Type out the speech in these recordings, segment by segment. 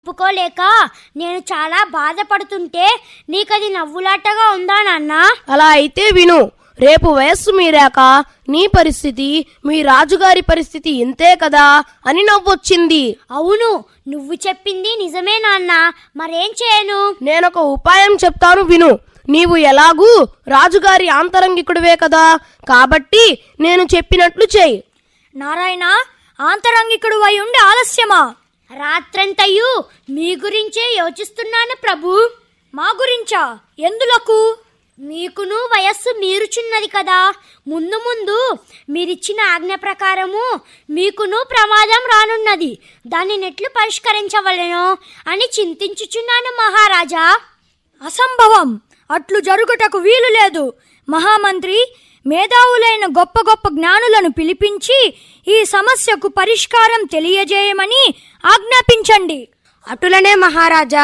ఒప్పుకోలేక నేను చాలా బాధపడుతుంటే నీకది నవ్వులాటగా ఉందా నాన్నా అలా అయితే విను రేపు వయస్సు మీరాక నీ పరిస్థితి మీ రాజుగారి పరిస్థితి ఇంతే కదా అని నవ్వొచ్చింది అవును నువ్వు చెప్పింది నిజమే నాన్న మరేం చేయను నేనొక ఉపాయం చెప్తాను విను నీవు ఎలాగూ రాజుగారి ఆంతరంగికుడివే కదా కాబట్టి నేను చెప్పినట్లు చేయి నారాయణ ఆంతరంగికుడు అయి ఉండి ఆలస్యమా రాత్రంతయు మీ గురించే యోచిస్తున్నాను ప్రభు మా గురించా ఎందులకు మీకును వయస్సు మీరుచున్నది కదా ముందు ముందు మీరిచ్చిన ఆజ్ఞ ప్రకారము మీకును ప్రమాదం రానున్నది దాన్ని నెట్లు పరిష్కరించవలెనో అని చింతించుచున్నాను మహారాజా అసంభవం అట్లు జరుగుటకు వీలు లేదు మహామంత్రి మేధావులైన గొప్ప గొప్ప జ్ఞానులను పిలిపించి ఈ సమస్యకు పరిష్కారం తెలియజేయమని ఆజ్ఞాపించండి అటులనే మహారాజా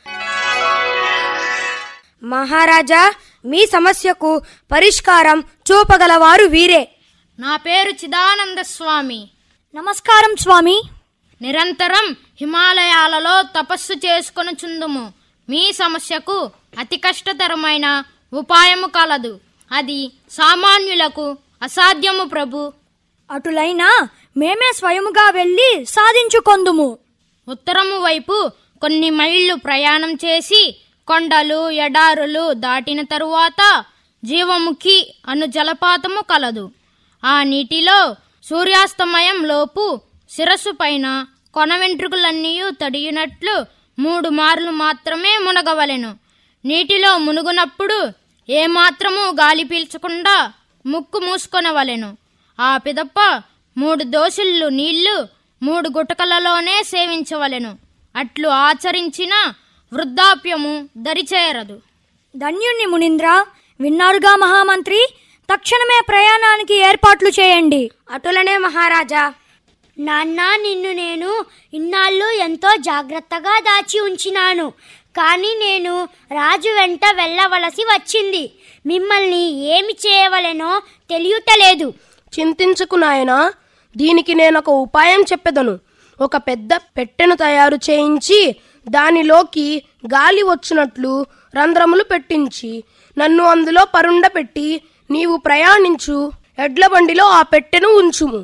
మహారాజా మీ సమస్యకు పరిష్కారం చూపగలవారు వీరే నా పేరు చిదానంద స్వామి నమస్కారం స్వామి నిరంతరం హిమాలయాలలో తపస్సు చేసుకొనుచుందుము మీ సమస్యకు అతి కష్టతరమైన ఉపాయము కలదు అది సామాన్యులకు అసాధ్యము ప్రభు అటులైనా మేమే స్వయముగా వెళ్ళి సాధించుకొందుము ఉత్తరము వైపు కొన్ని మైళ్ళు ప్రయాణం చేసి కొండలు ఎడారులు దాటిన తరువాత జీవముఖి అను జలపాతము కలదు ఆ నీటిలో సూర్యాస్తమయం లోపు శిరస్సు పైన కొన వెంట్రుకలన్నీ తడియునట్లు మూడు మార్లు మాత్రమే మునగవలెను నీటిలో మునుగునప్పుడు ఏమాత్రము గాలి పీల్చకుండా ముక్కు మూసుకొనవలెను ఆ పిదప్ప మూడు దోసిళ్ళు నీళ్లు మూడు గుటకలలోనే సేవించవలెను అట్లు ఆచరించిన వృద్ధాప్యము దరిచేరదు ధన్యుణ్ణి మునీంద్ర విన్నారుగా మహామంత్రి తక్షణమే ప్రయాణానికి ఏర్పాట్లు చేయండి అటులనే మహారాజా నాన్న నిన్ను నేను ఇన్నాళ్ళు ఎంతో జాగ్రత్తగా దాచి ఉంచినాను కానీ నేను రాజు వెంట వెళ్ళవలసి వచ్చింది మిమ్మల్ని ఏమి చేయవలెనో తెలియటలేదు చింతించకు నాయనా దీనికి నేనొక ఉపాయం చెప్పెదను ఒక పెద్ద పెట్టెను తయారు చేయించి దానిలోకి గాలి వచ్చినట్లు రంధ్రములు పెట్టించి నన్ను అందులో పరుండ పెట్టి నీవు ప్రయాణించు ఎడ్ల బండిలో ఆ పెట్టెను ఉంచుము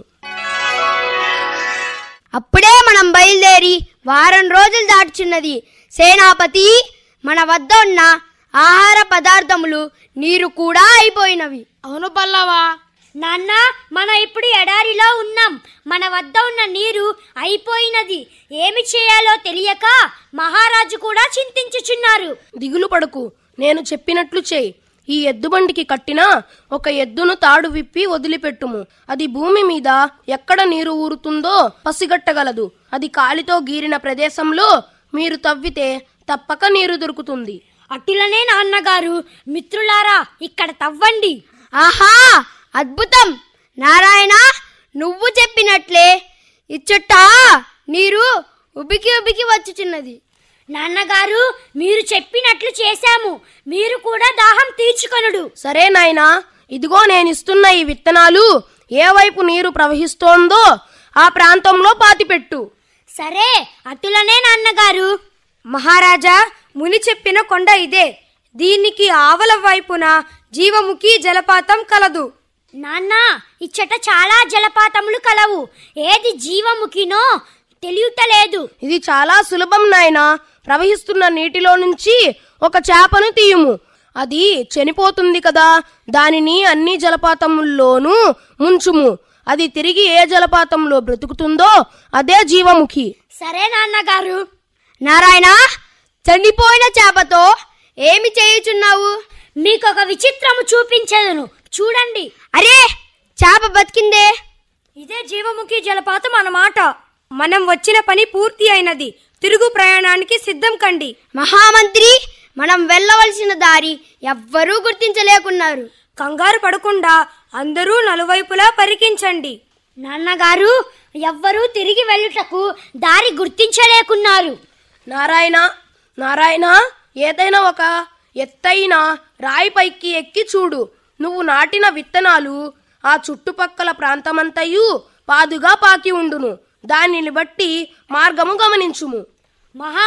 అప్పుడే మనం బయలుదేరి వారం రోజులు దాటుచున్నది సేనాపతి మన వద్ద ఉన్న ఆహార పదార్థములు నీరు కూడా అయిపోయినవి అవును పల్లవా నాన్న మనం ఇప్పుడు ఎడారిలో ఉన్నాం మన వద్ద ఉన్న నీరు అయిపోయినది ఏమి చేయాలో తెలియక మహారాజు కూడా చింతించుచున్నారు దిగులు పడకు నేను చెప్పినట్లు చేయి ఈ ఎద్దుబండికి కట్టిన ఒక ఎద్దును తాడు విప్పి వదిలిపెట్టుము అది భూమి మీద ఎక్కడ నీరు ఊరుతుందో పసిగట్టగలదు అది కాలితో గీరిన ప్రదేశంలో మీరు తవ్వితే తప్పక నీరు దొరుకుతుంది అటులనే నాన్నగారు మిత్రులారా ఇక్కడ తవ్వండి ఆహా అద్భుతం నారాయణ నువ్వు చెప్పినట్లే ఇచ్చట నీరు ఉబికి ఉబికి వచ్చుచున్నది నాన్నగారు మీరు చెప్పినట్లు చేశాము మీరు కూడా దాహం తీర్చుకొనుడు సరే నాయనా ఇదిగో నేనిస్తున్న ఈ విత్తనాలు ఏ వైపు నీరు ప్రవహిస్తోందో ఆ ప్రాంతంలో పాతిపెట్టు సరే అటులనే నాన్నగారు మహారాజా ముని చెప్పిన కొండ ఇదే దీనికి ఆవల వైపున జీవముఖి జలపాతం కలదు నాన్న ఇచ్చట చాలా జలపాతములు కలవు ఏది జీవముఖినో తెలియటలేదు ఇది చాలా సులభం నాయనా ప్రవహిస్తున్న నీటిలో నుంచి ఒక చేపను తీయుము అది చనిపోతుంది కదా దానిని అన్ని జలపాతముల్లోనూ ముంచుము అది తిరిగి ఏ జలపాతంలో బ్రతుకుతుందో అదే జీవముఖి సరే నాన్నగారు నారాయణ చనిపోయిన చేపతో ఏమి చేయుచున్నావు మీకొక విచిత్రము చూపించదును చూడండి అరే చేప బతికిందే ఇదే జీవముఖి జలపాతం అన్నమాట మనం వచ్చిన పని పూర్తి అయినది తిరుగు ప్రయాణానికి సిద్ధం కండి మహామంత్రి మనం వెళ్ళవలసిన దారి ఎవ్వరూ గుర్తించలేకున్నారు కంగారు పడకుండా అందరూ నలువైపులా పరికించండి నాన్నగారు ఎవ్వరూ తిరిగి వెళ్ళుటకు దారి గుర్తించలేకున్నారు నారాయణ నారాయణ ఏదైనా ఒక ఎత్తైన రాయి పైకి ఎక్కి చూడు నువ్వు నాటిన విత్తనాలు ఆ చుట్టుపక్కల ప్రాంతమంతయు పాదుగా పాకి ఉండును దానిని బట్టి మార్గము గమనించుము మహా